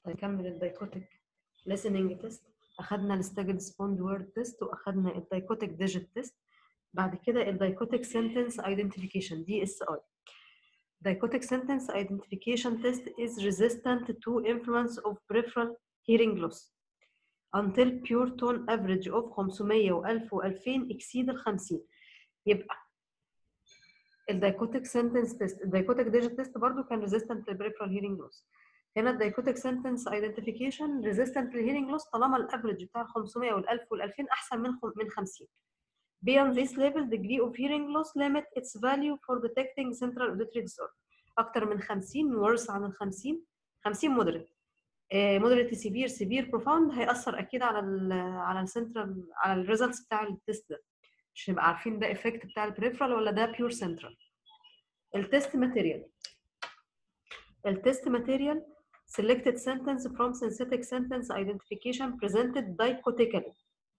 هنكمل الدايكوتيك listening تيست اخدنا الستاجد سبوند وورد تيست واخدنا الدايكوتيك ديجيت تيست بعد كده الدايكوتيك سنتنس ايدنتيفيكيشن دي اس اي Dichotic sentence identification test is resistant to influence of peripheral hearing loss until pure tone average of 500 و1000 و2000 exceed ال 50 يبقى الدايكوتيك سنتنس تيست الدايكوتيك ديجيت تيست برضو كان resistant للبريفرال هيرنج لوس هنا الدايكوتيك سنتنس ايدنتيفيكيشن ريزيستنت للهيرنج لوس طالما الافرج بتاع ال 500 وال 1000 وال 2000 احسن من من 50 Beyond this level, degree of hearing loss limit its value for detecting central auditory disorder. أكتر من 50 worse عن ال 50 50 moderate. moderate severe severe profound هيأثر أكيد على ال على السنترال على الريزلتس بتاع التست ده. مش هنبقى عارفين ده افكت بتاع البريفرال ولا ده بيور سنترال. التست ماتيريال. التست ماتيريال selected sentence from synthetic sentence identification presented dichotically.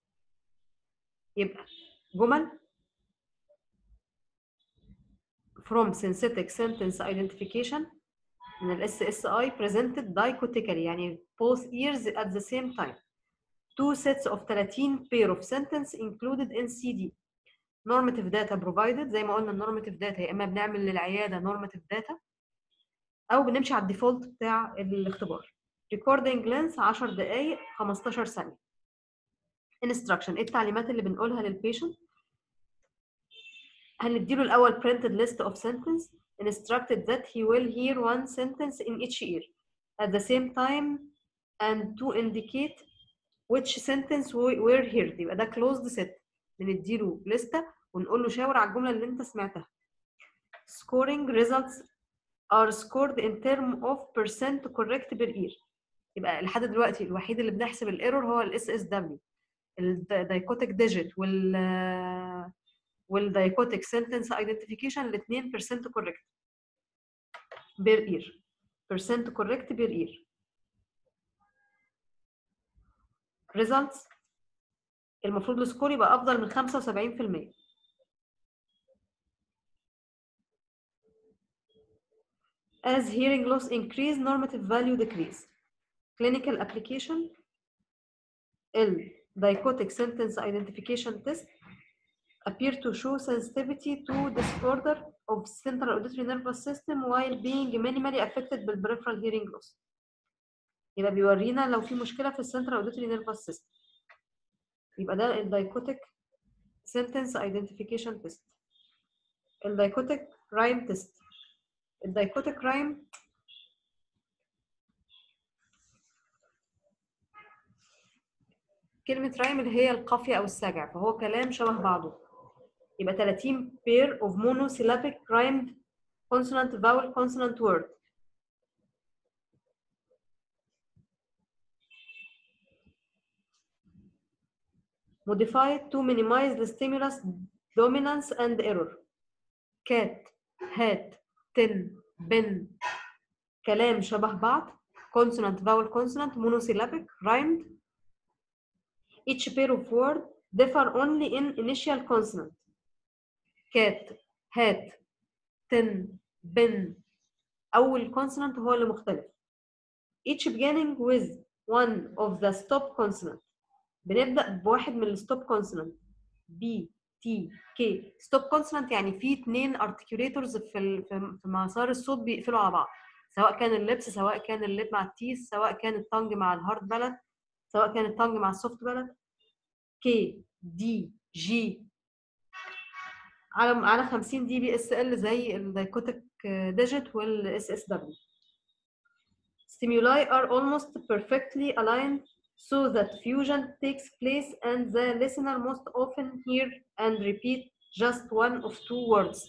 يبقى جمل from synthetic sentence identification من ال SSI presented dichotically يعني both ears at the same time. Two sets of 13 pair of sentence included in CD. Normative data provided زي ما قلنا normative data يا إما بنعمل للعيادة normative data أو بنمشي على الديفولت بتاع الاختبار. Recording length 10 دقايق 15 ثانية. instruction ايه التعليمات اللي بنقولها للبيشنت هنديله الاول printed list of sentence instructed that he will hear one sentence in each ear at the same time and to indicate which sentence were heard يبقى ده closed set بنديله لستة ونقول له شاور على الجملة اللي انت سمعتها scoring results are scored in term of percent correct per ear يبقى لحد دلوقتي الوحيد اللي بنحسب الايرور هو الاس اس دبليو الدايكوتيك ديجيت وال والدايكوتيك سنتنس ايدنتيفيكيشن الاثنين بيرسنت كوريكت بير اير بيرسنت كوريكت بير اير ريزلتس المفروض السكور يبقى افضل من 75% as hearing loss increase normative value decrease clinical application ال dichotic sentence identification test appear to show sensitivity to disorder of central auditory nervous system while being minimally affected بالperipheral hearing loss. يبقى بيورينا لو في مشكلة في السنترال auditory nervous system. يبقى ده الدايكوتيك sentence identification test. الدايكوتيك rhyme test. الدايكوتيك rhyme كلمة رايم اللي هي القافية أو السجع فهو كلام شبه بعضه يبقى 30 pair of monosyllabic rhymed consonant vowel consonant word modified to minimize the stimulus dominance and error cat hat tin bin كلام شبه بعض consonant vowel consonant monosyllabic rhymed each pair of words differ only in initial consonant. cat, hat, tin, bin. أول consonant هو اللي مختلف. Each beginning with one of the stop consonant. بنبدأ بواحد من الستوب consonant. B, T, K. stop consonant يعني في اتنين articulators في في مسار الصوت بيقفلوا على بعض. سواء كان اللبس سواء كان اللب مع التيس سواء كان التانج مع الهارد بلد سواء كان التانج مع السوفت بلد كي دي جي على على 50 دي بي اس ال زي الدايكوتيك ديجيت والاس اس دبليو stimuli are almost perfectly aligned so that fusion takes place and the listener most often hear and repeat just one of two words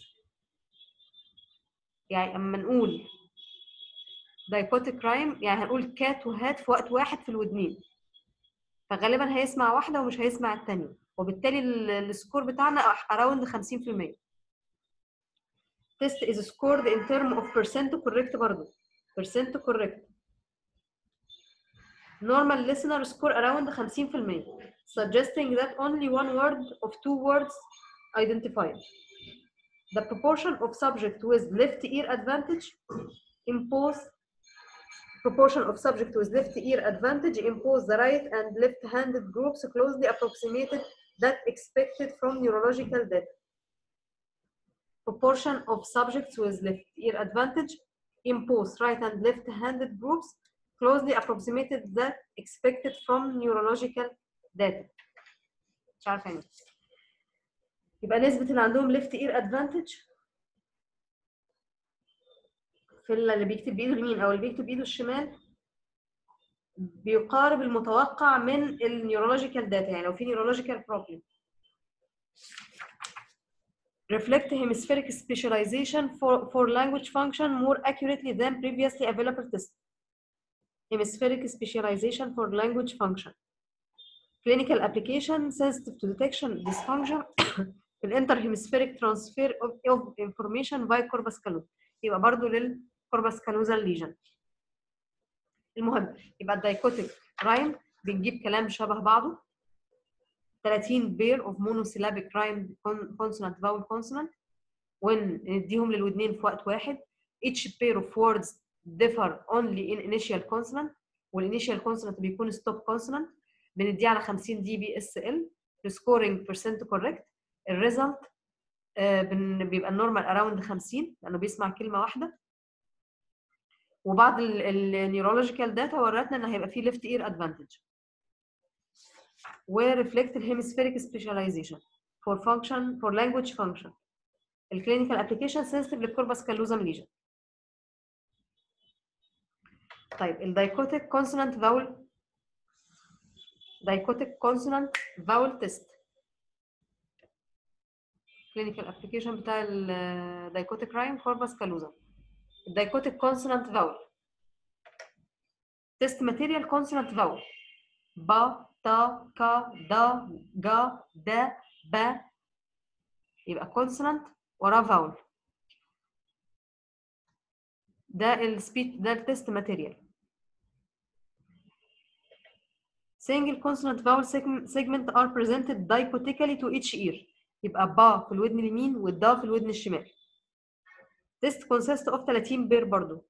يعني اما نقول دايكوتيك رايم يعني هنقول كات وهات في وقت واحد في الودنين فغالبا هيسمع واحده ومش هيسمع الثانيه وبالتالي السكور بتاعنا اراوند 50% test is scored in term of percent correct برضه percent correct normal listener score around 50% suggesting that only one word of two words identified the proportion of subject with left ear advantage in both proportion of subject with left ear advantage impose the right and left-handed groups closely approximated that expected from neurological data. Proportion of subjects with left ear advantage impose right and left-handed groups closely approximated that expected from neurological data. مش عارفه يعني يبقى نسبة اللي عندهم left ear advantage في اللي بيكتب بايده اليمين او اللي بيكتب بايده الشمال بيقارب المتوقع من النيورولوجيكال داتا يعني لو في نيورولوجيكال بروبلم reflect hemispheric specialization for, for language function more accurately than previously available tests. Hemispheric specialization for language function. Clinical application sensitive to detection dysfunction في الانترهيمسفيريك transfer of, of information by corpus callosum. يبقى برضه للcorpus callosal lesion. المهم يبقى الدايكوتيك رايم بنجيب كلام شبه بعضه 30 pair of monosyllabic rhymed consonant vowel consonant ونديهم للودنين في وقت واحد each pair of words differ only in initial consonant والinitial consonant بيكون stop consonant بنديه على 50 دي بي اس ال السكورنج percent correct الريزلت بيبقى النورمال اراوند 50 لانه بيسمع كلمه واحده وبعض النيورولوجيكال داتا ورتنا ان هيبقى فيه ليفت اير ادفانتج وريفلكت الهيمسفيريك سبيشاليزيشن فور فانكشن فور لانجويج فانكشن الكلينيكال ابلكيشن سنسيتيف للكوربس كالوزم ليجن طيب الدايكوتيك كونسونانت فاول دايكوتيك كونسونانت فاول تيست كلينيكال ابلكيشن بتاع الدايكوتيك رايم كوربس كالوزم الدايكوتيك كونسونانت فاول تيست ماتيريال كونسونانت فاول با تا كا دا جا دا با يبقى كونسونانت وراه فاول ده السبيتش ده التيست ماتيريال single consonant vowel segment are presented dichotically to each ear يبقى با في الودن اليمين والدا في الودن الشمال test consists of 30 بير برضو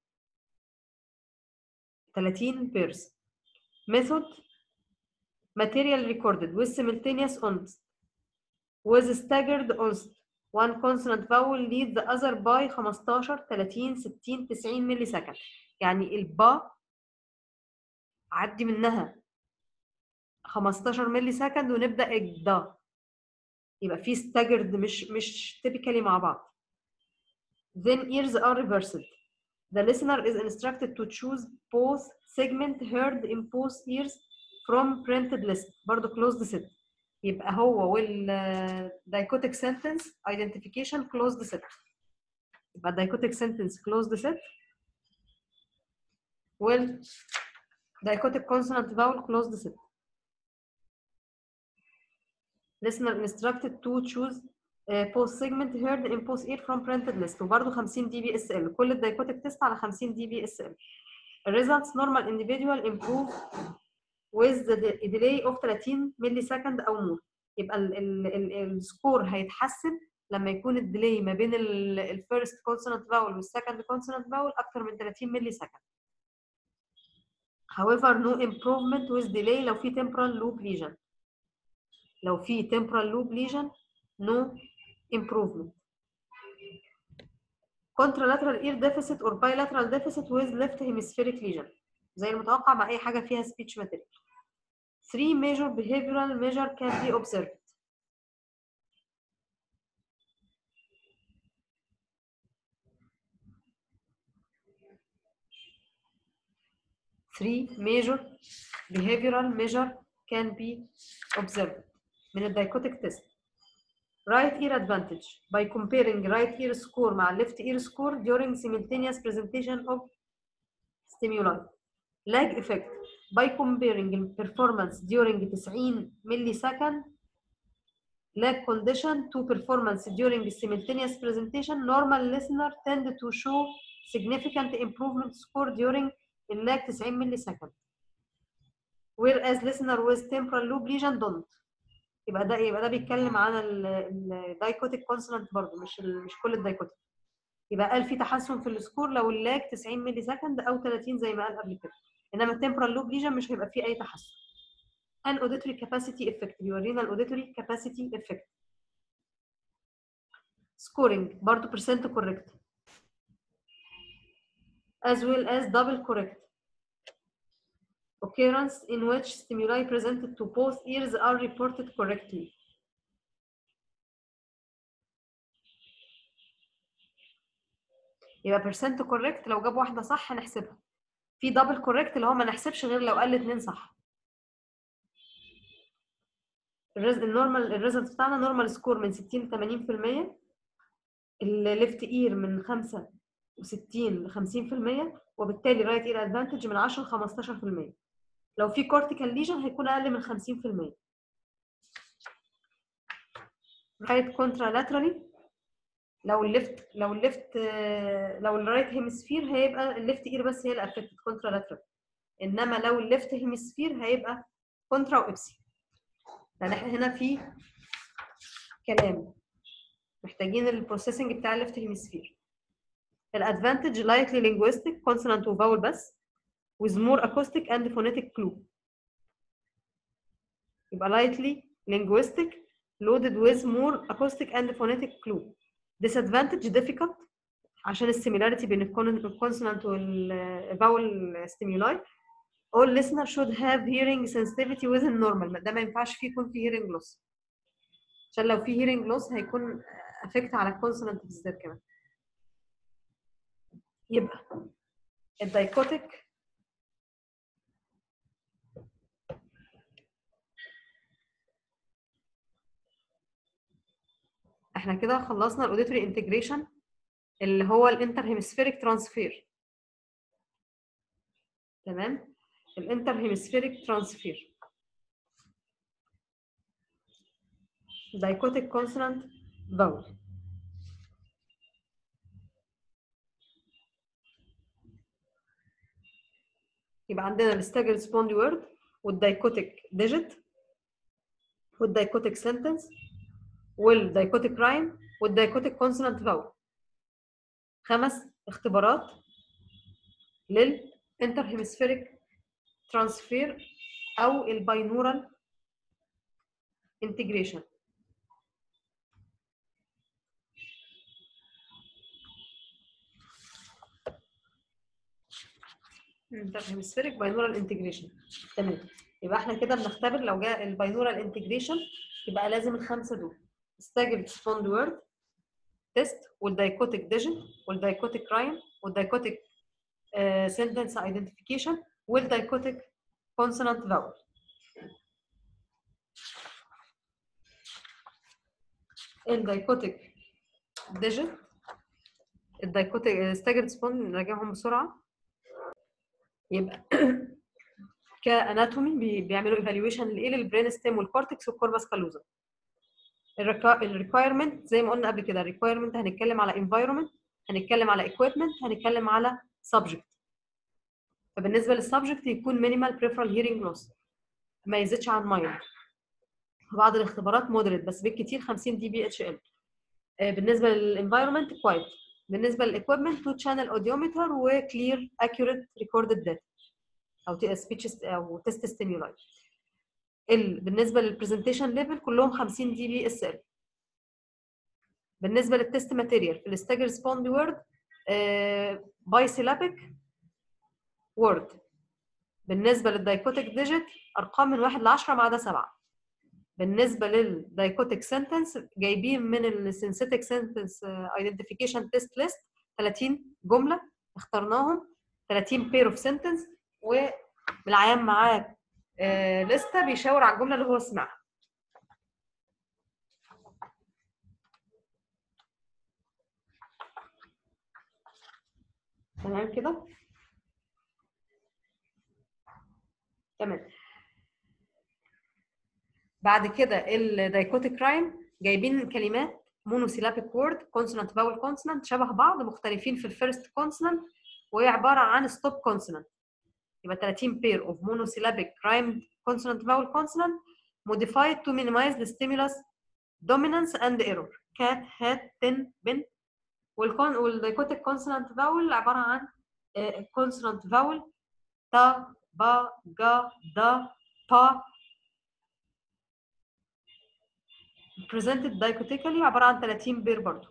30 pairs method material recorded with simultaneous onset with staggered onset one consonant vowel leads the other by 15 30 60 90 ملي سكند يعني البا عدي منها 15 ملي سكند ونبدا الدا يبقى في staggered مش مش typically مع بعض then ears are reversed the listener is instructed to choose both segment heard in both ears from printed list برضه closed set يبقى هو وال dichotic sentence identification closed set يبقى dichotic sentence closed set وال dichotic consonant vowel closed set listener instructed to choose uh, post segment heard in post ear from printed list وبرضه 50 دي بي اس ال كل الدايكوتيك تيست على 50 دي بي اس ال results normal individual improve with the delay of 30 ملي سكند او more يبقى السكور هيتحسن لما يكون الديلي ما بين الفيرست كونسونانت فاول والسكند كونسونانت فاول اكتر من 30 ملي سكند however no improvement with delay لو في temporal loop lesion لو في temporal loop lesion no improvement contralateral ear deficit or bilateral deficit with left hemispheric lesion زي المتوقع مع اي حاجه فيها speech material three major behavioral measure can be observed three major behavioral measure can be observed من الدايكوتيك تيست right ear advantage by comparing right ear score مع left ear score during simultaneous presentation of stimuli lag effect by comparing performance during 90 millisecond lag condition to performance during simultaneous presentation normal listener tend to show significant improvement score during the lag 90 millisecond whereas listener with temporal loop lesion don't يبقى ده يبقى ده بيتكلم عن الدايكوتيك كونسونانت برضه مش ال... مش كل الدايكوتيك يبقى قال في تحسن في السكور لو اللاج 90 ملي سكند او 30 زي ما قال قبل كده انما التمبرال لوب ليجن مش هيبقى فيه اي تحسن an auditory capacity effect بيورينا الاوديتوري capacity effect scoring برضه percent correct as well as double correct occurrence in which stimuli presented to both ears are reported correctly يبقى percent correct لو جاب واحدة صح هنحسبها في double correct اللي هو ما نحسبش غير لو قال اتنين صح النورمال الريزلت بتاعنا نورمال سكور من 60 ل 80% الليفت اير من 65 ل 50% وبالتالي رايت اير ادفانتج من 10 ل 15% لو في كورتيكال ليجن هيكون اقل من 50% رايت كونترا لاترالي لو الليفت لو الليفت لو الرايت هيمسفير هيبقى الليفت اير بس هي اللي افكتد كونترا لاترال انما لو الليفت هيمسفير هيبقى كونترا وابسي لان احنا هنا في كلام محتاجين البروسيسنج بتاع الليفت هيمسفير الادفانتج لايكلي لينجويستيك كونسونانت وفاول بس with more acoustic and phonetic clue يبقى lightly linguistic loaded with more acoustic and phonetic clue disadvantage difficult عشان السيميلاريتي بين الكونسونانت والفاول stimuli all listeners should have hearing sensitivity within normal ده ما ينفعش فيه يكون فيه hearing loss عشان لو فيه hearing loss هيكون افكت على الكونسونانت بالذات كمان يبقى الدايكوتيك احنا كده خلصنا الاوديتوري انتجريشن اللي هو الانتر هيمسفيريك ترانسفير تمام الانتر هيمسفيريك ترانسفير dichotic consonant vowel يبقى عندنا الستاجر سبوندي وورد والدايكوتيك ديجيت والدايكوتيك سنتنس والدايكوتيك رايم والدايكوتيك كونسونانت فاول خمس اختبارات للانتر هيمسفيريك ترانسفير او الباينورال انتجريشن انتر هيمسفيريك باينورال انتجريشن تمام يبقى احنا كده بنختبر لو جاء الباينورال انتجريشن يبقى لازم الخمسه دول staggered respond word test والدايكوتيك ديجن والدايكوتيك رايم والدايكوتيك sentence identification والدايكوتيك consonant vowel الدايكوتيك ديجن الدايكوتيك staggered respond نراجعهم بسرعه يبقى كاناتومي بيعملوا ايفالويشن لايه للبرين ستيم والكورتكس والكوربس كالوزا الريكويرمنت زي ما قلنا قبل كده الريكويرمنت هنتكلم على environment هنتكلم على equipment هنتكلم على subject فبالنسبه للسبجكت يكون minimal peripheral hearing loss ما يزيدش عن مايل بعض الاختبارات مودريت بس بالكتير 50 دي بي اتش ال بالنسبه للانفايرمنت كويت بالنسبه للايكويبمنت تو شانل اوديومتر وكلير اكيوريت ريكوردد داتا او سبيتش او تيست ستيمولاي ال بالنسبه للبرزنتيشن ليفل كلهم 50 دي بي اس ال بالنسبه للتست ماتيريال في الستاجر سبوند وورد باي سيلابيك وورد بالنسبه للدايكوتيك ديجيت ارقام من 1 ل 10 ما عدا 7 بالنسبه للدايكوتيك سنتنس جايبين من السنسيتك سنتنس ايدنتيفيكيشن تيست ليست 30 جمله اخترناهم 30 بير اوف سنتنس والعيان معاه آه لسته بيشاور على الجمله اللي هو سمعها تمام كده تمام بعد كده الدايكوتيك رايم جايبين كلمات مونوسيلابيك وورد كونسونانت فاول كونسونانت شبه بعض مختلفين في الفيرست كونسونانت وهي عباره عن ستوب كونسونانت يبقى 30 pair of monosyllabic rhymed consonant vowel consonant modified to minimize the stimulus dominance and error cat hat tin bin والكون والدايكوتيك كونسونانت فاول عباره عن كونسونانت فاول تا با جا دا با presented dichotically عباره عن 30 بير برضو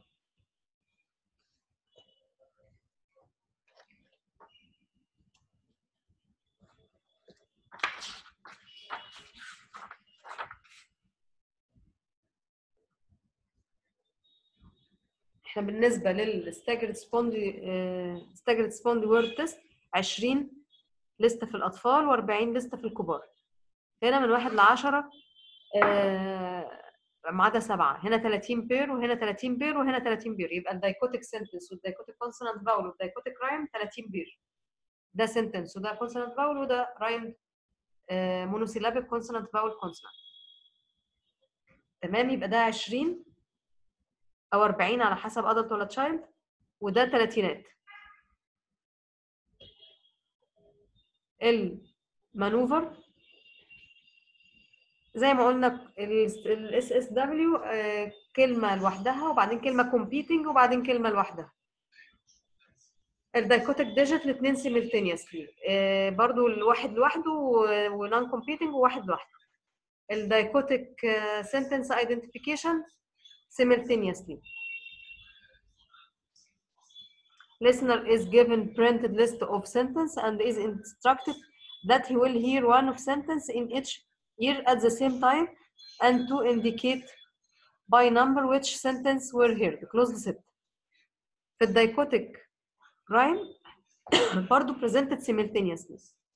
احنا بالنسبه للستاجرد سبوندي ستاجرد سبوندي وورد تيست 20 لسته في الاطفال و40 لسته في الكبار هنا من 1 ل 10 ما عدا سبعه هنا 30 بير وهنا 30 بير وهنا 30 بير يبقى الدايكوتيك سنتنس والدايكوتيك كونسونانت فاول والدايكوتيك رايم 30 بير ده سنتنس وده كونسونانت فاول وده رايم مونوسيلابيك كونسونانت فاول كونسونانت تمام يبقى ده 20 او 40 على حسب ادلت ولا تشايلد وده تلاتينات المانوفر زي ما قلنا الاس اس دبليو كلمه لوحدها وبعدين كلمه كومبيتنج وبعدين كلمه لوحدها الدايكوتيك ديجيت الاثنين سيملتينيوسلي برضو الواحد لوحده ونون كومبيتنج وواحد لوحده الدايكوتيك سنتنس ايدنتيفيكيشن simultaneously. Listener is given printed list of sentence and is instructed that he will hear one of sentence in each ear at the same time and to indicate by number which sentence were heard. Close the set. في الدايكوتيك rhyme برضو presented simultaneously.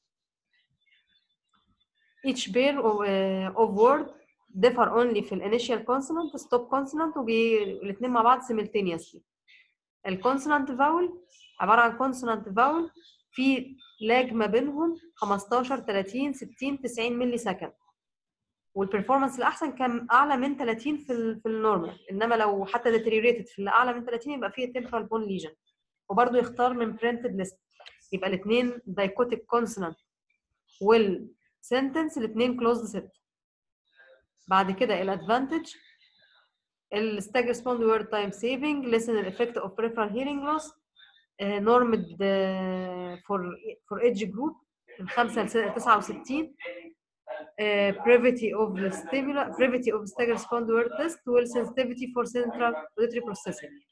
Each pair of, uh, of word differ only في الانيشال كونسونانت ستوب كونسونانت والاثنين مع بعض simultaneously الكونسونانت فاول عباره عن كونسونانت فاول في لاج ما بينهم 15 30 60 90 ملي سكند والبرفورمانس الاحسن كان اعلى من 30 في ال في النورمال انما لو حتى ديتريوريتد في اللي اعلى من 30 يبقى فيه تمبرال بون ليجن وبرده يختار من برنتد ليست يبقى الاثنين دايكوتيك كونسونانت والسنتنس الاثنين كلوزد ست بعد كده الادفانتج الستاج ريسبوند وورد تايم سيفنج listen الافكت اوف peripheral hearing loss نورمد فور فور ايدج جروب من 5 ل 69 brevity of the stimulus brevity of stag respond word test وال sensitivity for central auditory processing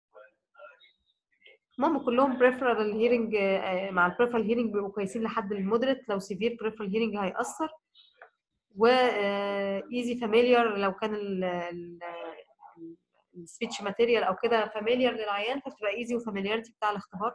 المهم كلهم بريفرال هيرنج مع البريفرال هيرنج بيبقوا كويسين لحد المودريت لو سيفير بريفرال هيرنج هيأثر و ايزي فاميليار لو كان السبيتش ماتيريال او كده فاميليار للعيان فبتبقى ايزي وفاميليارتي بتاع الاختبار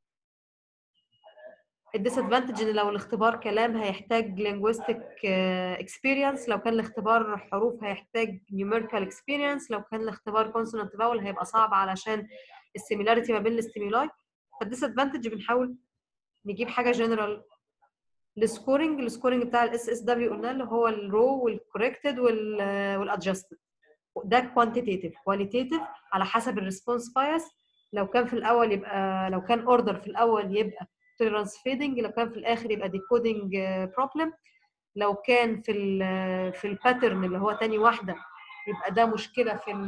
الديس ادفانتج ان لو الاختبار كلام هيحتاج linguistic اكسبيرينس لو كان الاختبار حروف هيحتاج numerical اكسبيرينس لو كان الاختبار consonant vowel هيبقى صعب علشان السيميلاريتي ما بين الاستيمولاي فالديس ادفانتج بنحاول نجيب حاجه جنرال السكورنج السكورنج بتاع الاس اس دبليو قلنا اللي هو الرو والكوركتد والادجستد ده كوانتيتيف كواليتيتيف على حسب الريسبونس بايس لو كان في الاول يبقى لو كان اوردر في الاول يبقى توليرانس فيدنج لو كان في الاخر يبقى ديكودنج بروبلم لو كان في ال في الباترن اللي هو تاني واحده يبقى ده مشكله في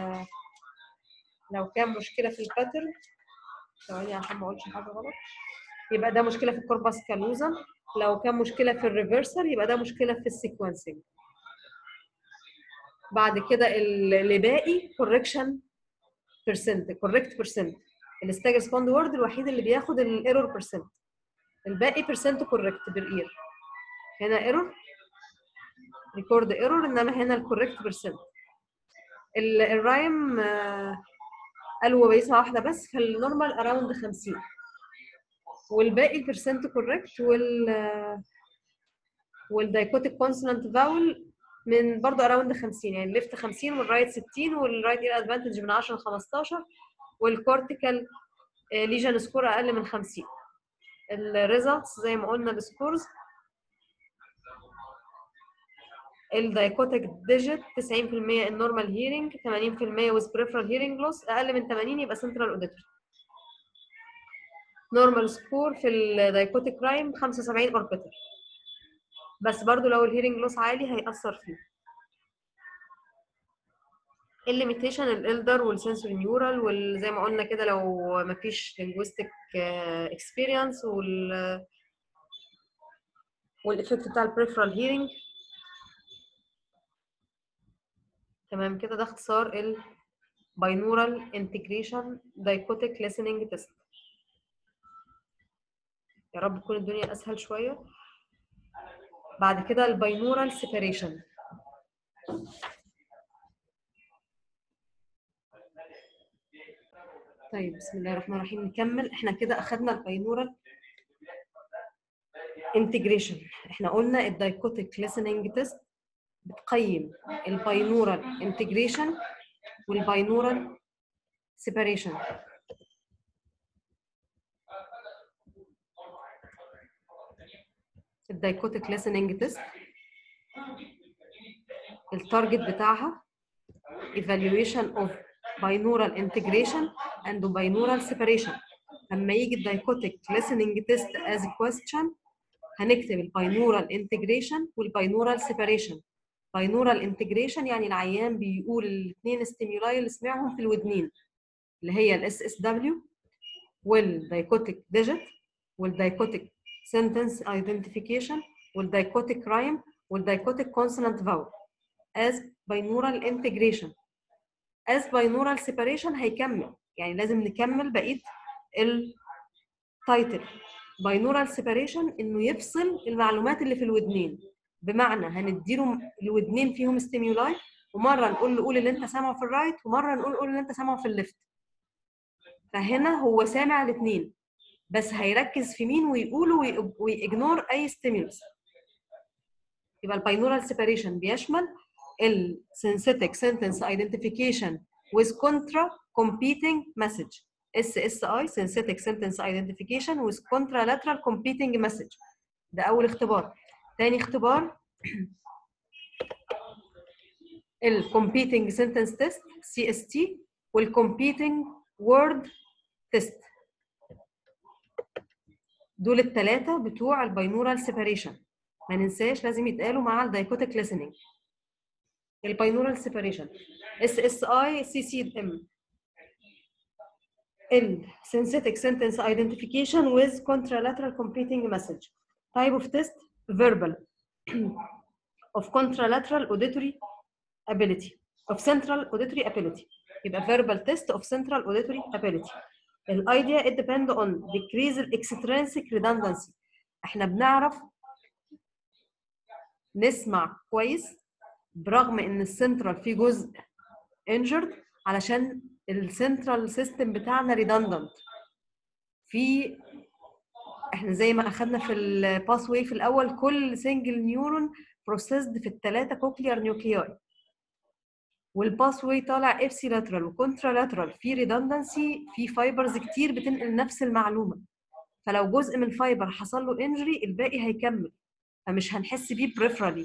لو كان مشكله في الباترن ثواني عشان ما اقولش حاجه غلط يبقى ده مشكله في الكوربس كالوزم لو كان مشكله في الريفرسر يبقى ده مشكله في السيكونسنج بعد كده اللي باقي كوركشن بيرسنت كوركت بيرسنت الستاج ريسبوند وورد الوحيد اللي بياخد الايرور بيرسنت الباقي بيرسنت كوركت بالاير هنا ايرور ريكورد ايرور انما هنا الكوركت بيرسنت الرايم قالوا بيسها واحده بس فالنورمال اراوند 50 والباقي البرسنت كوركت وال والدايكوتيك كونسونانت فاول من برضه اراوند 50 يعني الليفت 50 والرايت 60 والرايت اير ادفانتج من 10 ل 15 والكورتيكال ليجن سكور اقل من 50 الريزلتس زي ما قلنا السكورز الدايكوتيك ديجيت 90% النورمال هيرنج 80% with peripheral hearing loss اقل من 80 يبقى سنترال اوديتور نورمال سكور في الدايكوتيك رايم 75 اور بيتر بس برضو لو الهيرنج لوس عالي هيأثر فيه الليميتيشن الالدر والسنسوري نيورال وزي ما قلنا كده لو مفيش linguistic اكسبيرينس وال والافكت بتاع البريفرال هيرنج تمام كده ده اختصار ال binaural integration dichotic listening test يا رب تكون الدنيا اسهل شويه بعد كده الباينورال سيبريشن طيب بسم الله الرحمن الرحيم نكمل احنا كده اخدنا الباينورال انتجريشن احنا قلنا الدايكوتيك listening تيست بتقيم الباينورال انتجريشن والباينورال سيبريشن الدايكوتيك listening تيست التارجت بتاعها evaluation of binaural integration and binaural separation لما يجي الدايكوتيك listening test as a question هنكتب الباينورال integration والباينورال separation binaural integration يعني العيان بيقول الاثنين ستيمولاي اللي سمعهم في الودنين اللي هي الاس اس دبليو والدايكوتيك ديجيت والدايكوتيك sentence identification والدايكوتيك rhyme والدايكوتيك consonant vowel as binaural integration as binaural separation هيكمل يعني لازم نكمل بقيه التايتل binaural separation انه يفصل المعلومات اللي في الودنين بمعنى هنديله الودنين فيهم ستيمولاي ومره نقول له قول اللي انت سامعه في الرايت ومره نقول قول اللي انت سامعه في الليفت فهنا هو سامع الاثنين بس هيركز في مين ويقوله ويجنور اي ستيمولس يبقى الباينورال سيبريشن بيشمل السينثيتك سنتنس ايدنتيفيكيشن with contra competing message SSI synthetic sentence identification with contralateral competing message ده اول اختبار تاني اختبار ال competing sentence test CST وال competing word test دول الثلاثه بتوع الباينورال سيبريشن ما ننساش لازم يتقالوا مع الدايكوتيك listening الباينورال سيبريشن اس اس اي سي سي ام ال synthetic sentence identification with contralateral competing message type of test verbal of contralateral auditory ability of central auditory ability يبقى verbal test of central auditory ability الايديا it depend on decrease extrinsic redundancy احنا بنعرف نسمع كويس برغم ان السنترال فيه جزء injured علشان السنترال سيستم بتاعنا redundant في احنا زي ما اخدنا في الباس واي في الاول كل سنجل نيورون بروسيسد في الثلاثه كوكليار نيوكلياي والباس واي طالع ابسي لاترال وكونترا لاترال في ريدندنسي في فايبرز كتير بتنقل نفس المعلومه فلو جزء من الفايبر حصل له انجري الباقي هيكمل فمش هنحس بيه بريفرالي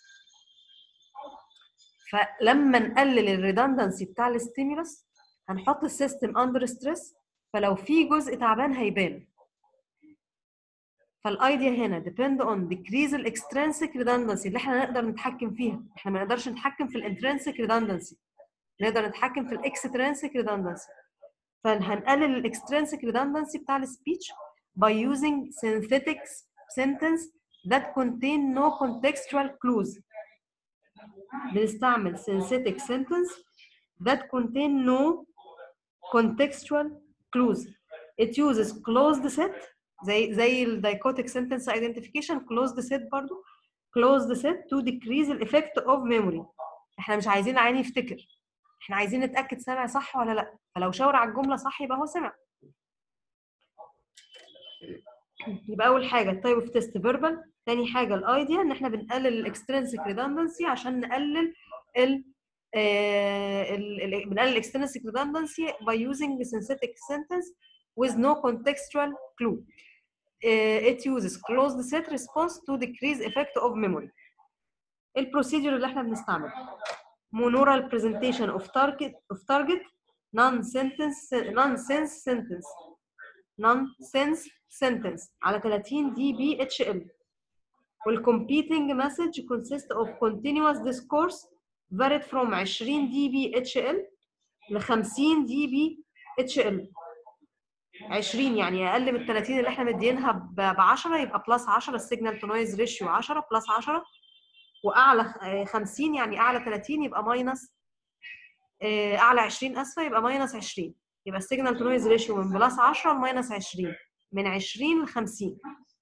فلما نقلل الريدندنسي بتاع الستيمولس هنحط السيستم اندر ستريس فلو في جزء تعبان هيبان فالايديا هنا depend on decrease الاكسترنسك redundancy اللي احنا نقدر نتحكم فيها احنا ما نقدرش نتحكم في الانترنسك redundancy نقدر نتحكم في الاكسترنسك redundancy فهنقلل الاكسترنسك redundancy بتاع السبيتش by using synthetic sentence that contain no contextual clues بنستعمل synthetic sentence that contain no contextual clues it uses closed set زي زي الدايكوتيك sentence identification closed set برضو closed set to decrease the effect of memory احنا مش عايزين العين يفتكر احنا عايزين نتاكد سامع صح ولا لا فلو شاور على الجمله صح يبقى هو سمع يبقى اول حاجه التايب اوف تيست فيربال تاني حاجه الايديا ان احنا بنقلل الاكسترنسك ريدندنسي عشان نقلل ال بنقلل الاكسترنسك ريدندنسي by using the synthetic sentence with no contextual clue. Uh, it uses closed set response to decrease effect of memory. البروسيدور اللي احنا بنستعمله monaural presentation of target of target non-sentence non-sense sentence non-sense sentence على 30 دي بي اتش ال والcompeting message consists of continuous discourse varied from 20 دي بي اتش ال ل 50 دي بي اتش ال 20 يعني اقل من ال 30 اللي احنا مدينها ب 10 يبقى بلس 10 السيجنال تو نويز ريشيو 10 بلس 10 واعلى خ- 50 يعني اعلى 30 يبقى ماينس اعلى 20 اسفه يبقى ماينس 20 يبقى السيجنال تو نويز ريشيو من بلس 10 لماينس 20 من 20 ل 50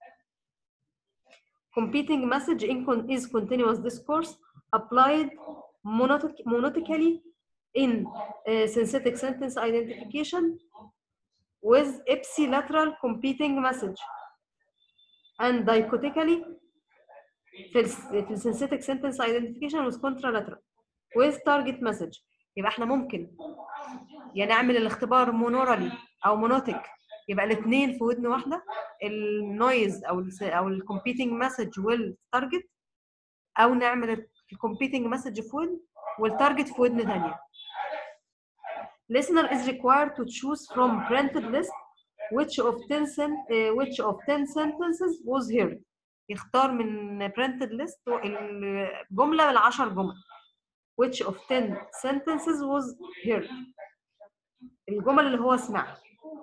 competing message in con- is continuous discourse applied monotic- monotically in uh, synthetic sentence identification with ipsilateral competing message and dichotically في ال في ال synthetic sentence identification with contralateral with target message يبقى احنا ممكن يا نعمل الاختبار مونورالي او مونوتيك يبقى الاثنين في ودن واحده النويز او ال او الكومبيتنج مسج والتارجت او نعمل الكومبيتنج مسج في ودن والتارجت في ودن ثانيه listener is required to choose from printed list which of 10 sen- uh, which of 10 sentences was heard يختار من printed list الجمله من 10 جمل which of 10 sentences was heard الجمل اللي هو سمعها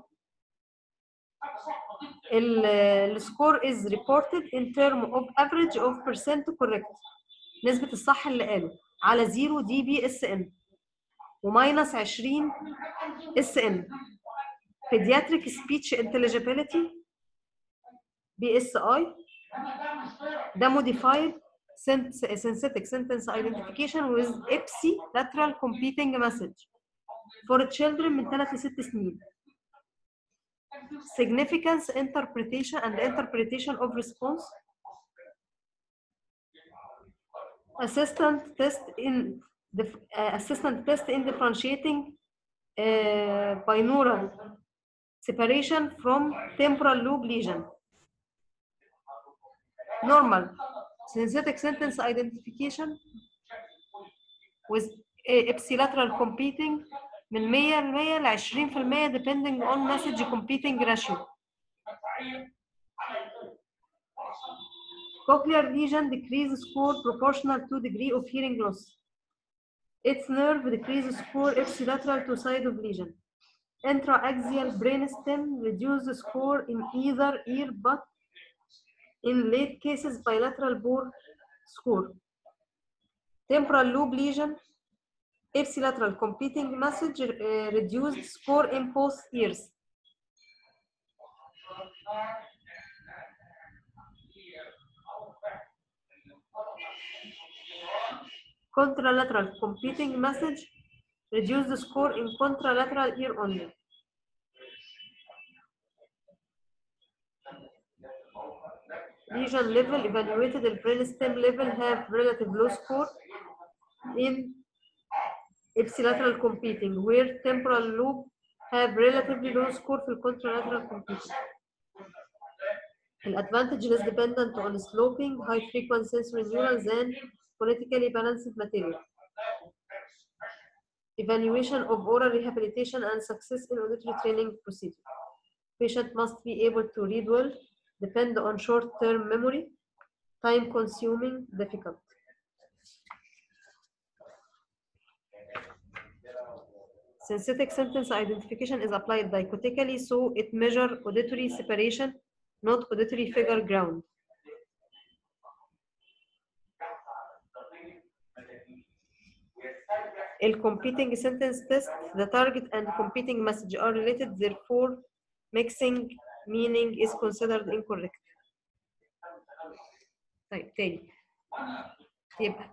ال- السكور is reported in term of average of percent correct نسبة الصح اللي قاله على 0 دي بي اس ان وماينس 20 اس ان pediatric speech intelligibility بي اس اي ده modified sent- synthetic sentence identification with ipsi lateral competing message for children من 3 ل 6 سنين significance interpretation and interpretation of response assistant test in the uh, assistant test in differentiating uh, binaural separation from temporal lobe lesion normal synthetic sentence identification with uh, ipsilateral competing من 100 ل 100 ل 20% depending on message competing ratio. Cochlear lesion decrease score proportional to degree of hearing loss. Its nerve decrease score ipsilateral to side of lesion. Intraaxial brainstem reduce the score in either ear but in late cases bilateral bore score. Temporal lobe lesion ipsilateral competing message uh, reduced score in both ears. Contralateral competing message reduced score in contralateral ear only. Lesion level evaluated the brainstem level have relative low score in ipsilateral competing where temporal lobe have relatively low score في contralateral competing. Advantage is dependent on sloping high frequency sensory neurons and phonetically balanced material. Evaluation of oral rehabilitation and success in auditory training procedure. Patient must be able to read well, depend on short-term memory, time consuming, difficult. Synthetic sentence identification is applied dichotically, so it measure auditory separation, not auditory figure ground. A competing sentence test, the target and competing message are related, therefore mixing meaning is considered incorrect. طيب تاني يبقى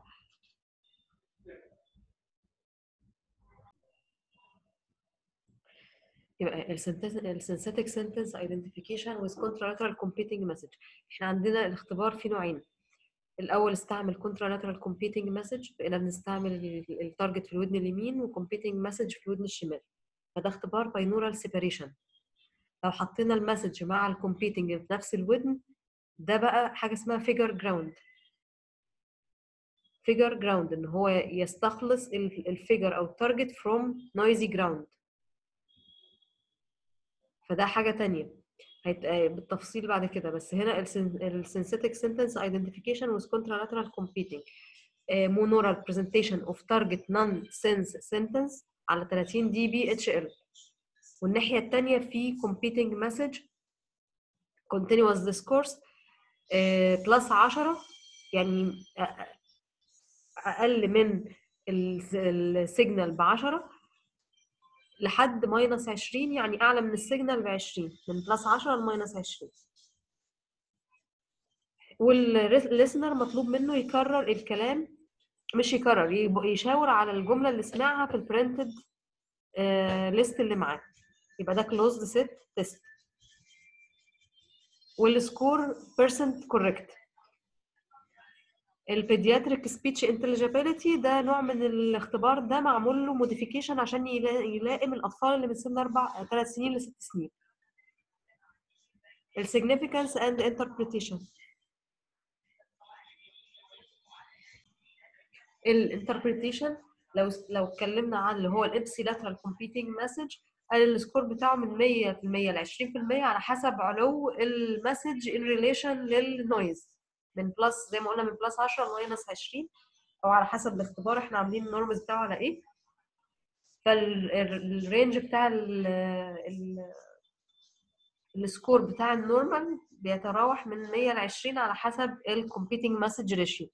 يبقى السنسيتك سنتنس ايدنتيفيكيشن with contralateral competing message احنا عندنا الاختبار فيه نوعين الاول استعمل contralateral competing message بقينا بنستعمل التارجت في الودن اليمين وكومبيتنج مسج في الودن الشمال فده اختبار باينورال سيباريشن لو حطينا المسج مع الكومبيتنج في نفس الودن ده بقى حاجه اسمها فيجر جراوند فيجر جراوند ان هو يستخلص الفيجر او التارجت فروم نويزي جراوند فده حاجه تانية هيت... بالتفصيل بعد كده بس هنا السنسيتك سنتنس ايدنتيفيكيشن with contralateral competing monaural presentation of target nonsense sentence على 30 دي بي اتش ال والناحيه الثانيه في competing message continuous discourse بلس 10 يعني اقل من السيجنال ب 10 لحد ماينس 20 يعني اعلى من السيجنال ب 20 من بلس 10 لماينس 20 والليسنر مطلوب منه يكرر الكلام مش يكرر يشاور على الجمله اللي سمعها في البرنتد ليست اللي معاه يبقى ده كلوزد سيت تيست والسكور بيرسنت كوريكت البيدياتريك سبيتش انتليجابيلتي ده نوع من الاختبار ده معمول له موديفيكيشن عشان يلائم الاطفال اللي من سن اربع ثلاث سنين لست سنين السيجنيفيكانس اند انتربريتيشن الانتربريتيشن لو لو اتكلمنا عن اللي هو الابسي لاترال كومبيتنج مسج قال السكور بتاعه من 100% ل 20% على حسب علو المسج ان ريليشن للنويز من بلس زي ما قلنا من بلس 10 لماينس 20 او على حسب الاختبار احنا عاملين النورمز بتاعه على ايه فالرينج بتاع ال ال السكور بتاع النورمال بيتراوح من 100 ل 20 على حسب الكومبيتنج مسج ريشيو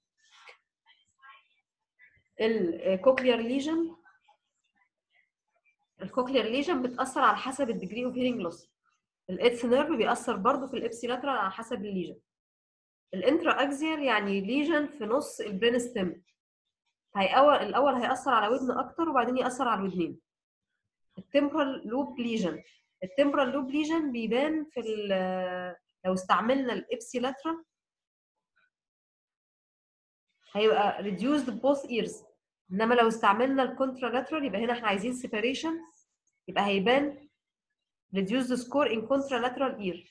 الكوكلير ليجن الكوكلير ليجن بتاثر على حسب الديجري اوف هيرنج لوس الايدث نيرف بيأثر برضه في الابسيلاترال على حسب الليجن الانترا اكزيال يعني ليجن في نص البرين ستيم هيأول الاول هيأثر على ودن اكتر وبعدين يأثر على الودنين التمبرال لوب ليجن التمبرال لوب ليجن بيبان في لو استعملنا الابسيلاترال هيبقى reduced both ears انما لو استعملنا الكونترالاترال يبقى هنا احنا عايزين separation يبقى هيبان reduced score in contralateral ear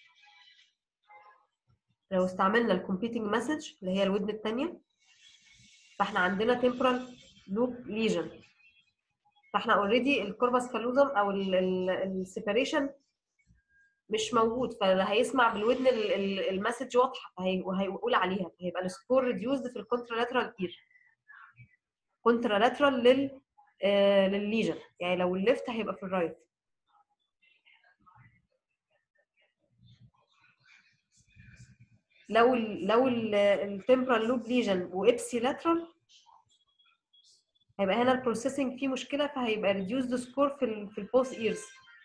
لو استعملنا الكومبيتنج مسج اللي هي الودن الثانيه فاحنا عندنا temporal loop lesion فاحنا اوريدي الكوربس كالوزم او السيبريشن مش موجود فهيسمع بالودن المسج واضحه وهيقول عليها فهيبقى السكور ريديوزد في الكونترالاترال اير كونترالاترال لل آه للليجن يعني لو الليفت هيبقى في الرايت لو ال لو التمبرال لوب ليجن وابسي لاترال هيبقى هنا البروسيسنج فيه مشكله فهيبقى ريديوزد سكور في ال في البوث ايرز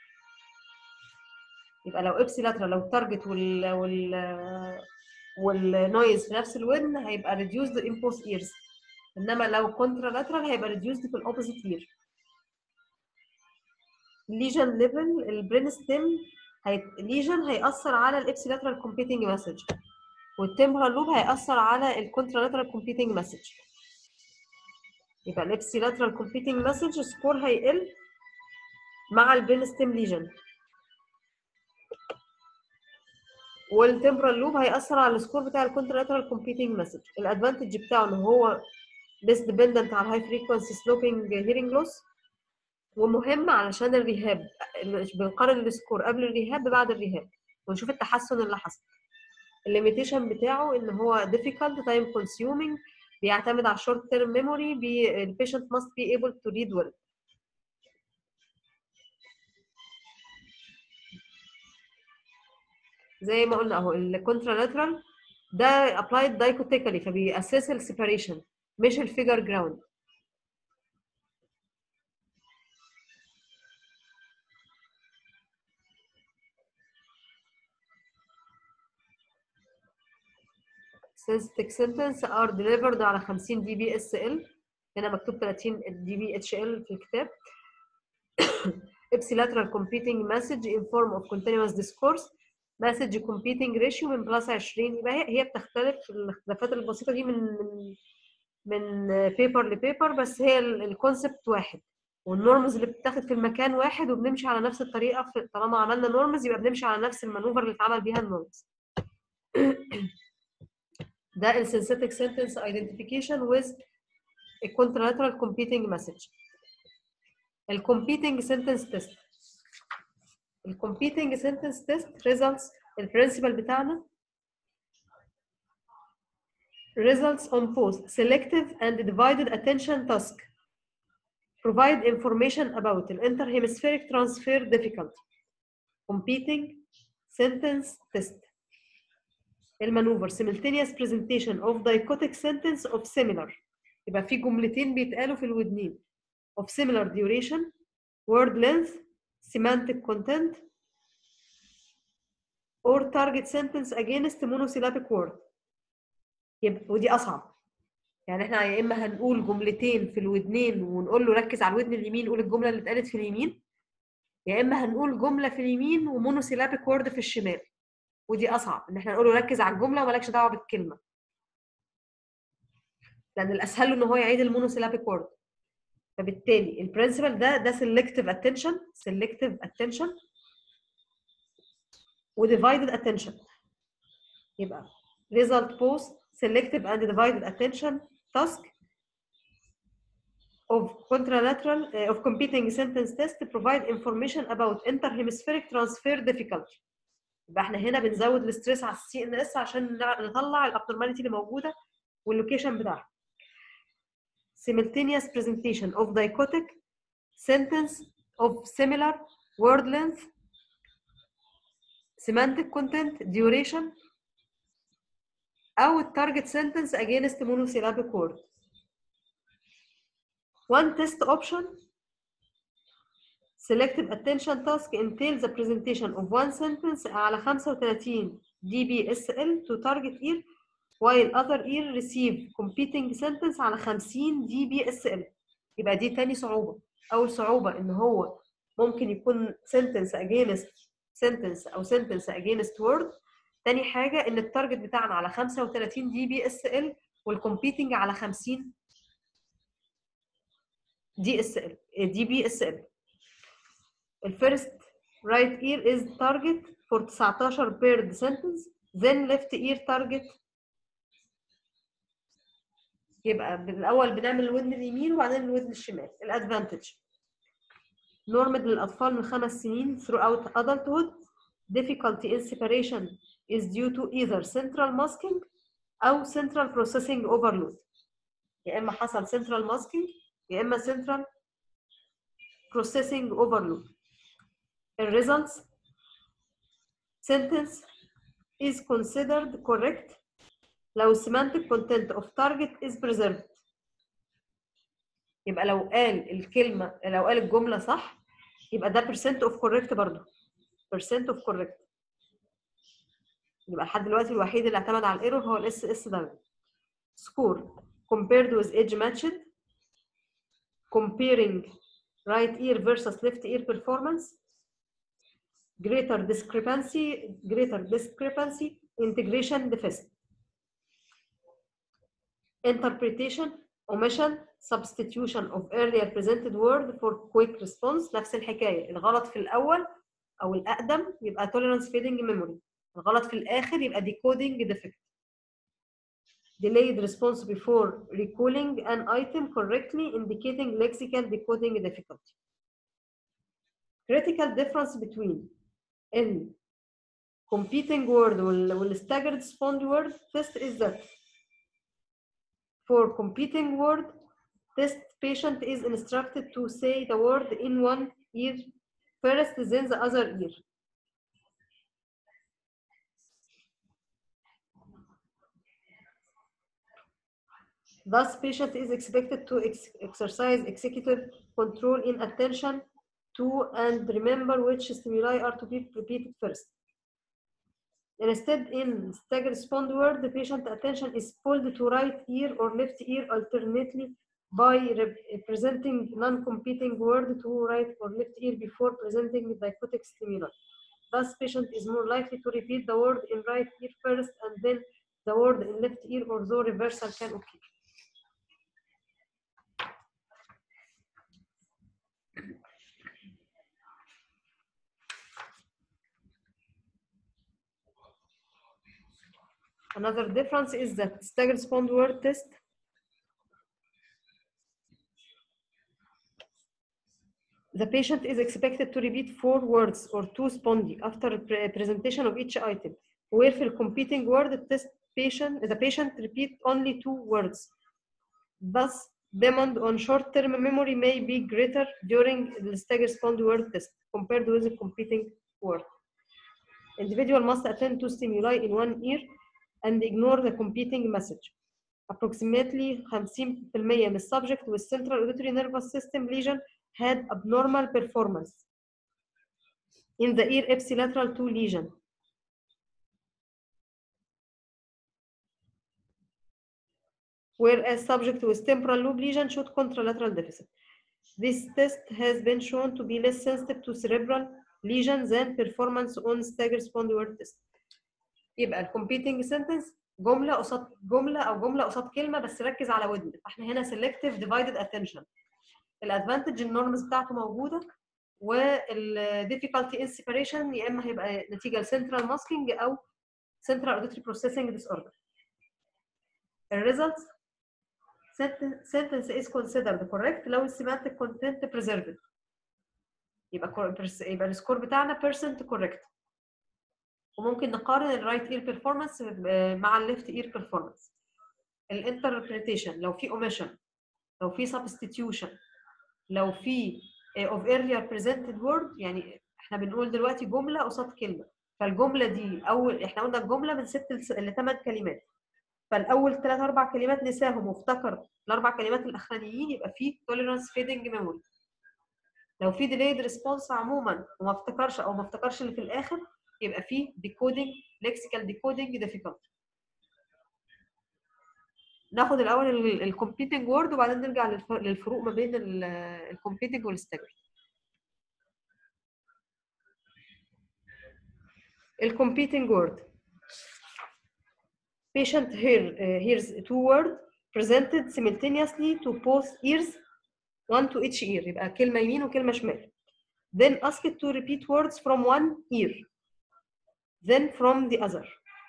يبقى لو ابسي لاترال لو التارجت وال وال والنويز في نفس الودن هيبقى ريديوزد ان بوث ايرز انما لو كونترا لاترال هيبقى ريديوزد في الاوبوزيت اير ليجن ليفل البرين ستيم هي... ليجن هيأثر على الابسي لاترال كومبيتنج مسج والتمبرال لوب هيأثر على الكونترا لاترال كومبيتنج مسج يبقى الابسي لاترال كومبيتنج مسج سكور هيقل مع البرين ستيم ليجن والتمبرال لوب هيأثر على السكور بتاع الكونترالاترال كومبيتنج مسج الادفانتج بتاعه ان هو ليس ديبندنت على الهاي فريكونسي سلوبينج هيرنج لوس ومهم علشان الريهاب بنقارن السكور قبل الريهاب ببعد الريهاب ونشوف التحسن اللي حصل الليميتيشن بتاعه ان هو difficult time consuming بيعتمد على short term memory بي البيشنت must be able to read well زي ما قلنا اهو الكونترالاترال ده ابلايد دايكوتيكالي فبيأسس السيبريشن مش الفيجر جراوند synthetic sentence are delivered على 50 دي بي اس ال هنا مكتوب 30 دي بي اتش ال في الكتاب ipsilateral competing message in form of continuous discourse مسج كومبيتنج ريشيو من بلس 20 يبقى هي هي بتختلف الاختلافات البسيطه دي من من من بيبر لبيبر بس هي الكونسبت واحد والنورمز اللي بتتاخد في المكان واحد وبنمشي على نفس الطريقه طالما عملنا نورمز يبقى بنمشي على نفس المانوفر اللي اتعمل بيها النورمز ده السنسيتك سنتنس ايدنتيفيكيشن ويز contralateral competing message الكومبيتنج سنتنس تيست الكومبيتنج سنتنس تيست ريزلتس البرنسبل بتاعنا results on both selective and divided attention task provide information about the interhemispheric transfer difficulty competing sentence test المانوفر simultaneous presentation of dichotic sentence of similar يبقى في جملتين بيتقالوا في الودنين of similar duration word length semantic content or target sentence against monosyllabic word يبقى ودي اصعب يعني احنا يا اما هنقول جملتين في الودنين ونقول له ركز على الودن اليمين قول الجمله اللي اتقالت في اليمين يا اما هنقول جمله في اليمين ومونوسيلابيك وورد في الشمال ودي اصعب ان احنا نقول له ركز على الجمله ومالكش دعوه بالكلمه لان الاسهل له ان هو يعيد المونوسيلابيك وورد فبالتالي البرنسبل ده ده سيلكتيف اتنشن سيلكتيف اتنشن وديفايدد اتنشن يبقى result post selective and divided attention task of contralateral uh, of competing sentence test to provide information about interhemispheric transfer difficulty يبقى احنا هنا بنزود الاستريس على السي ان اس عشان نطلع الابنورماليتي اللي موجوده واللوكيشن بتاعها simultaneous presentation of dichotic sentence of similar word length semantic content duration أو التارجت sentence against monosyllabic word. One test option selective attention task entails the presentation of one sentence على 35 dBSL to target ear while other ear receive competing sentence على 50 dBSL يبقى دي تاني صعوبة أول صعوبة إن هو ممكن يكون sentence against sentence أو sentence against word تاني حاجة إن التارجت بتاعنا على 35 دي بي اس ال والكومبيتنج على 50 دي اس ال دي بي اس ال الفيرست right ear is target for 19 paired sentence then left ear target يبقى الأول بنعمل الودن اليمين وبعدين الودن الشمال الادفانتج نورمد للأطفال من خمس سنين throughout adulthood difficulty in separation is due to either central masking أو central processing overload يا إما حصل central masking يا إما central processing overload the results sentence is considered correct لو semantic content of target is preserved يبقى لو قال الكلمة لو قال الجملة صح يبقى ده percent of correct برضه percent of correct يبقى لحد دلوقتي الوحيد اللي اعتمد على الايرور هو الاس اس دبليو سكور compared with edge matched comparing right ear versus left ear performance greater discrepancy greater discrepancy integration deficit interpretation omission substitution of earlier presented word for quick response نفس الحكايه الغلط في الاول او الاقدم يبقى tolerance fading memory الغلط في الاخر يبقى decoding defect delayed response before recalling an item correctly indicating lexical decoding difficulty critical difference between ال competing word وال, وال staggered respond word test is that for competing word test patient is instructed to say the word in one ear first then the other ear Thus, patient is expected to ex exercise executive control in attention to and remember which stimuli are to be repeated first. Instead, in stagger respond word, the patient attention is pulled to right ear or left ear alternately by presenting non-competing word to right or left ear before presenting the dichotic stimuli. Thus, patient is more likely to repeat the word in right ear first and then the word in left ear, although reversal can occur. Another difference is that stagger respond word test The patient is expected to repeat four words or two spondy after pre presentation of each item. Where في competing word test patient the patient repeat only two words thus demand on short-term memory may be greater during the stagger-respond word test compared with the competing word. Individual must attend to stimuli in one ear and ignore the competing message. Approximately 50% من subject with central auditory nervous system lesion had abnormal performance in the ear ipsilateral 2 lesion. Whereas subject with temporal lobe lesion showed contralateral deficit. This test has been shown to be less sensitive to cerebral lesions than performance on stagger respond word test. يبقى الكومبيتنج سنتنس جمله قصاد جمله او جمله قصاد كلمه بس ركز على ودن فاحنا هنا سيلكتيف ديفايدد اتنشن الادفانتج النورمز بتاعته موجوده والديفيكالتي ان سيبريشن يا اما هيبقى نتيجه لسنترال ماسكينج او سنترال اوديتري بروسيسنج ديس اوردر الريزلتس sentence is considered correct لو السيمانتك content preserved يبقى كور- يبقى السكور بتاعنا percent correct وممكن نقارن الرايت اير بيرفورمانس مع الليفت اير بيرفورمانس الانتربريتيشن لو في اوميشن لو في substitution لو في of earlier presented word يعني احنا بنقول دلوقتي جمله قصاد كلمه فالجمله دي اول احنا قلنا الجمله من ست لثمان كلمات فالاول ثلاث اربع كلمات نساهم وافتكر الاربع كلمات الاخرانيين يبقى في tolerance fading memory لو في delayed response عموما وما افتكرش او ما افتكرش اللي في الاخر يبقى في decoding lexical decoding difficulty ناخد الاول الكومبيتنج وورد وبعدين نرجع للف- للفروق ما بين الكومبيتنج والستاجر الكومبيتنج وورد patient hear, uh, hears two words presented simultaneously to both ears one to each ear يبقى كلمة يمين وكلمة شمال then asked to repeat words from one ear then from the other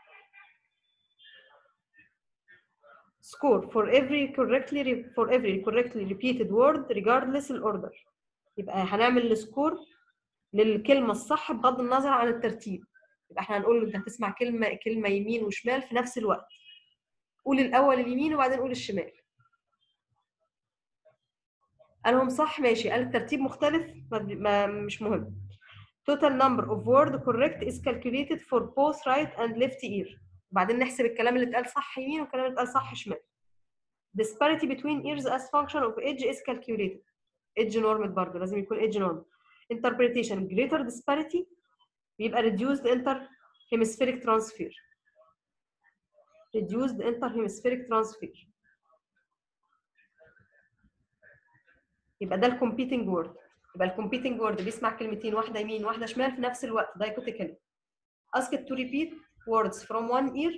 score for every correctly re- for every correctly repeated word regardless الorder يبقى هنعمل السكور للكلمة الصح بغض النظر عن الترتيب يبقى احنا هنقول له انت هتسمع كلمة كلمة يمين وشمال في نفس الوقت قول الأول اليمين وبعدين قول الشمال قالهم صح ماشي قال الترتيب مختلف ما ما مش مهم total number of word correct is calculated for both right and left ear وبعدين نحسب الكلام اللي اتقال صح يمين والكلام اللي اتقال صح شمال disparity between ears as function of edge is calculated edge normed برضه لازم يكون edge normed interpretation greater disparity بيبقى reduced inter hemispheric transfer reduced inter hemispheric transfer يبقى ده الكومبيتنج وورد يبقى الكومبيتنج وورد بيسمع كلمتين واحده يمين واحده شمال في نفس الوقت dichotically asked to repeat words from one ear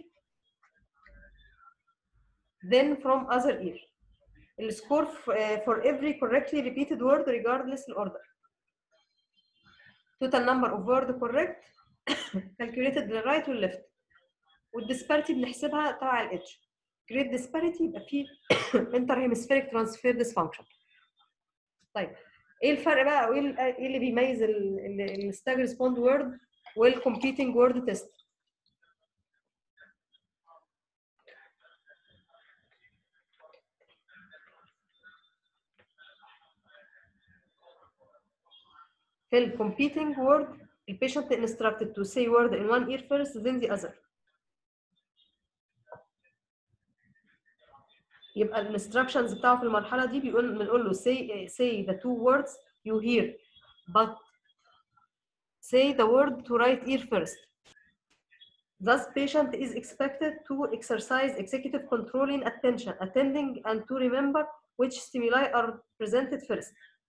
then from other ear السكور for every correctly repeated word regardless الorder total number of word correct calculated للرايت والليفت والديسباريتي بنحسبها تبع الاتش great disparity يبقى فيه inter hemispheric transfer dysfunction طيب ايه الفرق بقى وايه ال- ايه اللي بيميز الستاج ريسبوند وورد والكومبيتنج وورد تيست في الكومبيتنج وورد البيشنت instructed to say word in one ear first then the other يبقى الانستراكشنز بتاعه في المرحله دي بيقول بنقول له say say the two words you hear but say the word to right ear first Thus, patient is expected to exercise executive controlling attention, attending and to remember which stimuli are presented first.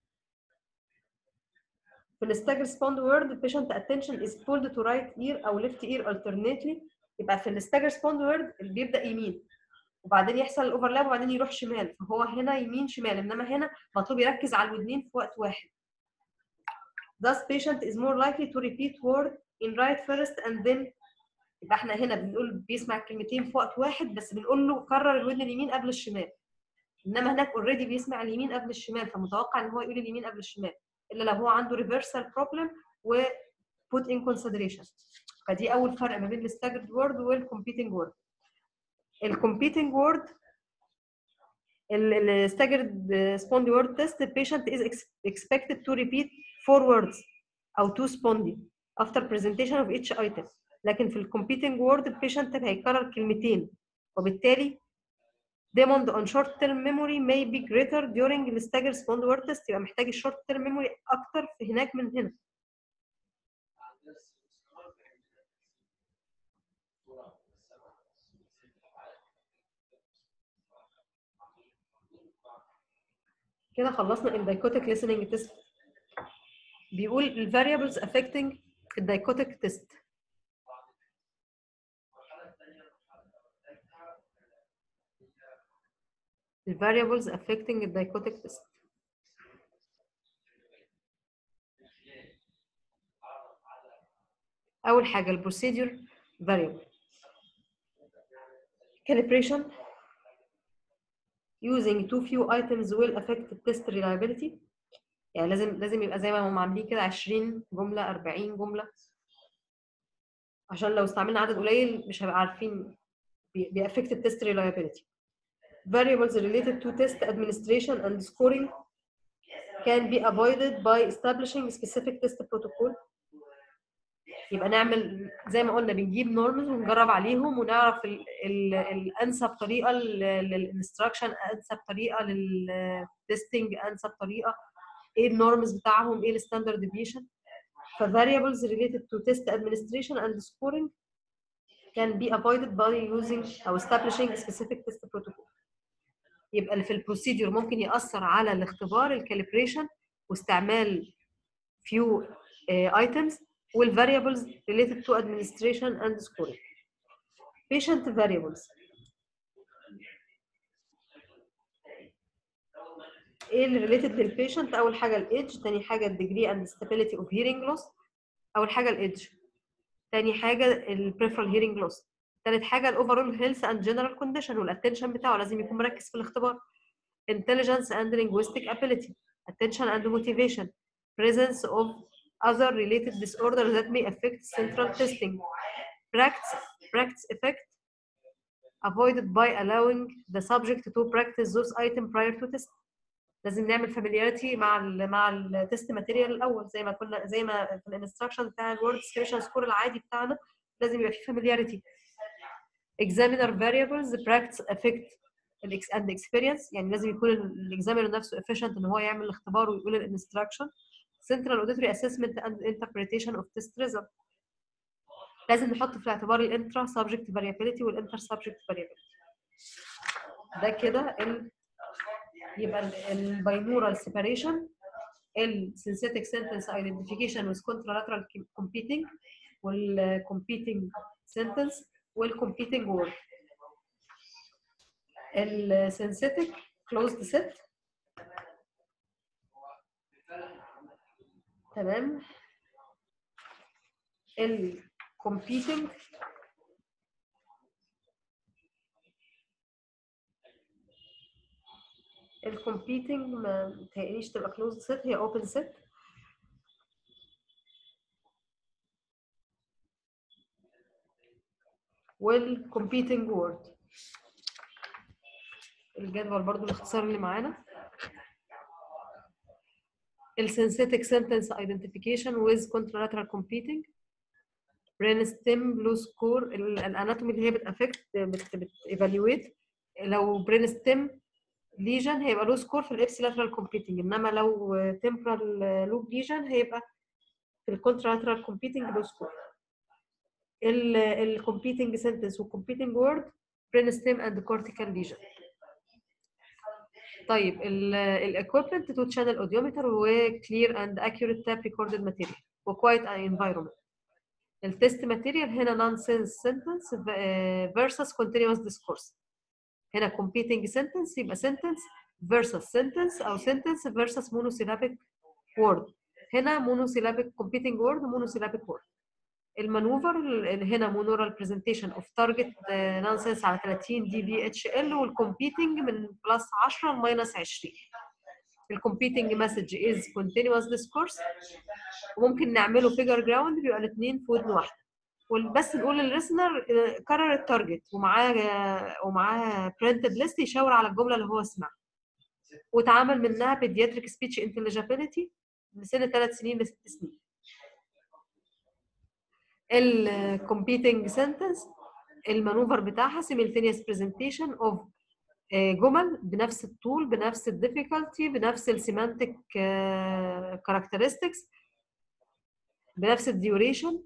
في الستاج ريسبوند word patient attention is pulled to right ear أو left ear alternately يبقى في الستاج ريسبوند word اللي بيبدأ يمين وبعدين يحصل الاوفرلاب وبعدين يروح شمال فهو هنا يمين شمال انما هنا مطلوب يركز على الودنين في وقت واحد Thus patient is more likely to repeat word in right first and then يبقى احنا هنا بنقول بيسمع الكلمتين في وقت واحد بس بنقول له كرر الودن اليمين قبل الشمال انما هناك اوريدي بيسمع اليمين قبل الشمال فمتوقع ان هو يقول اليمين قبل الشمال الا لو هو عنده reversal problem و put in consideration فدي اول فرق ما بين الستاجرد وورد والكومبيتنج وورد الكومبيتنج وورد الستاجرد سبوندي وورد تيست the patient is ex- expected to repeat four words او two spondy after presentation of each item لكن في الكومبيتنج وورد البيشنت هيكرر كلمتين وبالتالي demand on short term memory may be greater during the stagger spond word test يبقى محتاج الشورت term memory اكتر في هناك من هنا كده خلصنا الدايكوتيك listening test بيقول ال variables affecting الدايكوتيك test ال variables affecting الدايكوتيك test أول حاجة ال procedure variable calibration using too few items will affect the test reliability يعني لازم لازم يبقى زي ما هم عاملين كده 20 جملة 40 جملة عشان لو استعملنا عدد قليل مش هيبقى عارفين بي بي affect the test reliability variables related to test administration and scoring can be avoided by establishing specific test protocol يبقى نعمل زي ما قلنا بنجيب نورمز ونجرب عليهم ونعرف ال ال الانسب طريقه للانستراكشن انسب طريقه للتستنج انسب طريقه ايه النورمز بتاعهم ايه الستاندرد ديفيشن فvariables related to test administration and scoring can be avoided by using او establishing specific test protocol يبقى اللي في البروسيدور ممكن يأثر على الاختبار الكاليبريشن واستعمال few uh, items والvariables related to administration and scoring. Patient variables. ايه اللي related للبيشنت؟ أول حاجة الإيدج، تاني حاجة الديجري and stability of hearing loss. أول حاجة الإيدج. تاني حاجة البريفرال hearing loss. تالت حاجة الأوفرول هيلث and general condition والاتنشن بتاعه لازم يكون مركز في الاختبار. Intelligence and linguistic ability. Attention and motivation. Presence of other related disorders that may affect central testing. Practice, practice effect avoided by allowing the subject to practice those items prior to test. لازم نعمل familiarity مع ال مع التست ماتيريال الاول زي ما كنا زي ما في الانستراكشن بتاع الورد ديسكريبشن سكور العادي بتاعنا لازم يبقى فيه familiarity. Examiner variables practice affect and experience يعني لازم يكون الاكزامينر نفسه efficient ان هو يعمل الاختبار ويقول الانستراكشن central auditory assessment and interpretation of test result لازم نحط في الاعتبار الانترا subject variability والانتر subject variability ده كده ال... يبقى الباينورال separation ال synthetic sentence identification with contralateral competing وال competing sentence وال competing word ال synthetic closed set تمام ال competing ال competing ما متهيأليش تبقى closed set هي open set وال competing word الجدول برضو الاختصار اللي معانا السynthetic sentence identification with contralateral competing brain stem blue score الاناتومي اللي هي بتافكت بت بتيفالويت لو brain stem lesion هيبقى له سكور في الابسيلاترال competing انما لو temporal loop lesion هيبقى في الكونترالاترال competing له سكور ال competing sentence والcompeting word brain stem and cortical lesion طيب الاكويبمنت تو تشانل اوديومتر وكلير اند اكيوريت تاب ريكوردد ماتيريال وكوايت انفايرمنت التست ماتيريال هنا نونسنس سنتنس فيرسس كونتينوس ديسكورس هنا competing sentence يبقى sentence versus sentence او sentence versus monosyllabic word هنا monosyllabic competing word monosyllabic word المانوفر هنا مونورال برزنتيشن اوف تارجت نونسنس على 30 دي بي اتش ال والكومبيتنج من بلس 10 لماينس 20 الكومبيتنج مسج از كونتينوس ديسكورس وممكن نعمله فيجر جراوند بيبقى الاثنين في ودن واحده وبس نقول للريسنر كرر التارجت ومعاه ومعاه برنتد ليست يشاور على الجمله اللي هو سمعها واتعمل منها بيدياتريك سبيتش انتليجابيلتي من سن ثلاث سنين لست سنين الكومبيتنج سنتنس المانوفر بتاعها simultaneous presentation of جمل بنفس الطول بنفس الديفيكالتي بنفس السيمانتك كاركترستكس بنفس الديوريشن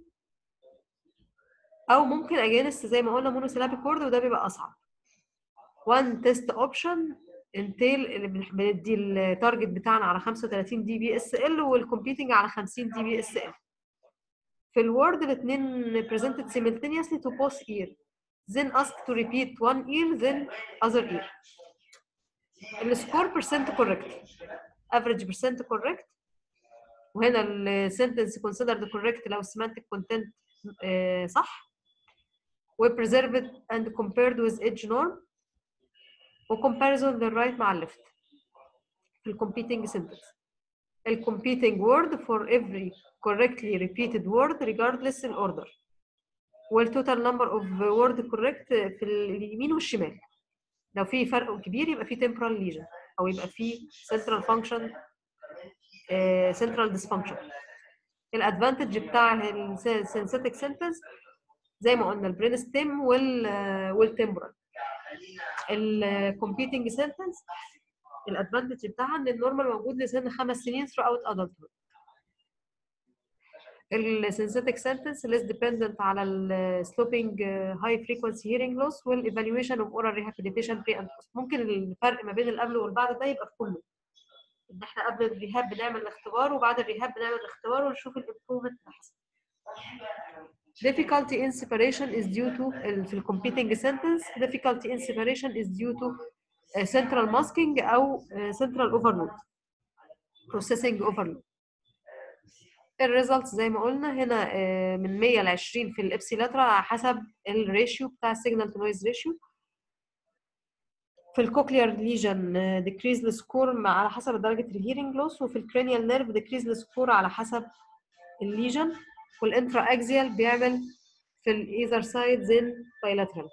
او ممكن اجانس زي ما قلنا مونوسيلابيك وورد وده بيبقى اصعب وان تيست اوبشن انتيل اللي بندي التارجت بتاعنا على 35 دي بي اس ال والكومبيتنج على 50 دي بي اس ال في الوورد الاثنين presented simultaneously to both ear then ask to repeat one ear then other ear السكور percent correct average percent correct وهنا السنتنس considered correct لو semantic content آه، صح و preserved and compared with edge norm و comparison للرايت مع الليفت في ال competing sentence ال competing word for every correctly repeated word regardless in order والtotal number of word correct في اليمين والشمال لو في فرق كبير يبقى في temporal lesion او يبقى في central function آه، central dysfunction الادفانتج بتاع السينثيتك سنتنس زي ما قلنا البرين ستيم وال والتمبرال الكومبيتنج سنتنس الادفانتج بتاعها ان النورمال موجود لسن خمس سنين throughout adulthood السينثيتك سنتنس less dependent على ال sloping high frequency hearing loss والايفالويشن of oral rehabilitation pre and post ممكن الفرق ما بين القبل والبعد ده يبقى في كله ان احنا قبل الريهاب بنعمل الاختبار وبعد الريهاب بنعمل الاختبار ونشوف الامبروفمنت اللي حصل difficulty in separation is due to ال- في ال competing sentence difficulty in separation is due to uh, central masking او uh, central overload processing overload الريزلت زي ما قلنا هنا آه، من 100 ل 20 في الابسيلاترا على حسب الريشيو بتاع السيجنال تو نويز ريشيو في الكوكليار ليجن ديكريز السكور على حسب درجه الهيرنج لوس وفي الكرينيال نيرف ديكريز السكور على حسب الليجن والانترا اكزيال بيعمل في الايذر سايد زين بايلاترال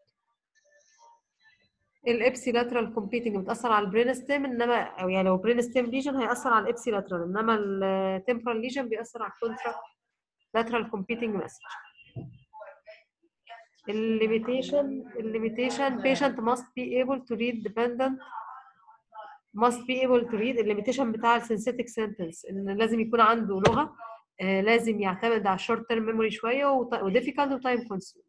الابسيلاترال كومبيتنج بتاثر على البرين ستيم انما او يعني لو برين ستيم ليجن هياثر على الابسيلاترال انما التمبرال ليجن بيأثر على الكونترا لاترال كومبيتنج مسج الليميتيشن الليميتيشن patient must be able to read dependent must be able to read الليميتيشن بتاع السينثيتك سنتنس ان لازم يكون عنده لغه آه، لازم يعتمد على الشورت تيرم ميموري شويه وديفيكالت وتايم كونسيوم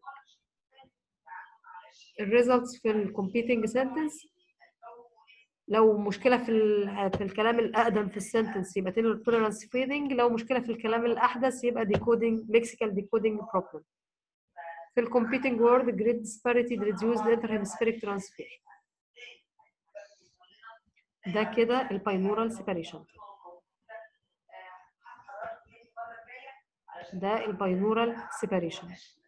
الريزلتس في الكومبيتنج سنتنس لو مشكله في ال- في الكلام الاقدم في السنتنس يبقى توليرانس فيدنج لو مشكله في الكلام الاحدث يبقى ديكودنج ليكسيكال ديكودنج بروبلم في الكومبيتنج وورد جريد disparity reduce the interhemispheric transfer ده كده الباينورال سيباريشن ده الباينورال سيباريشن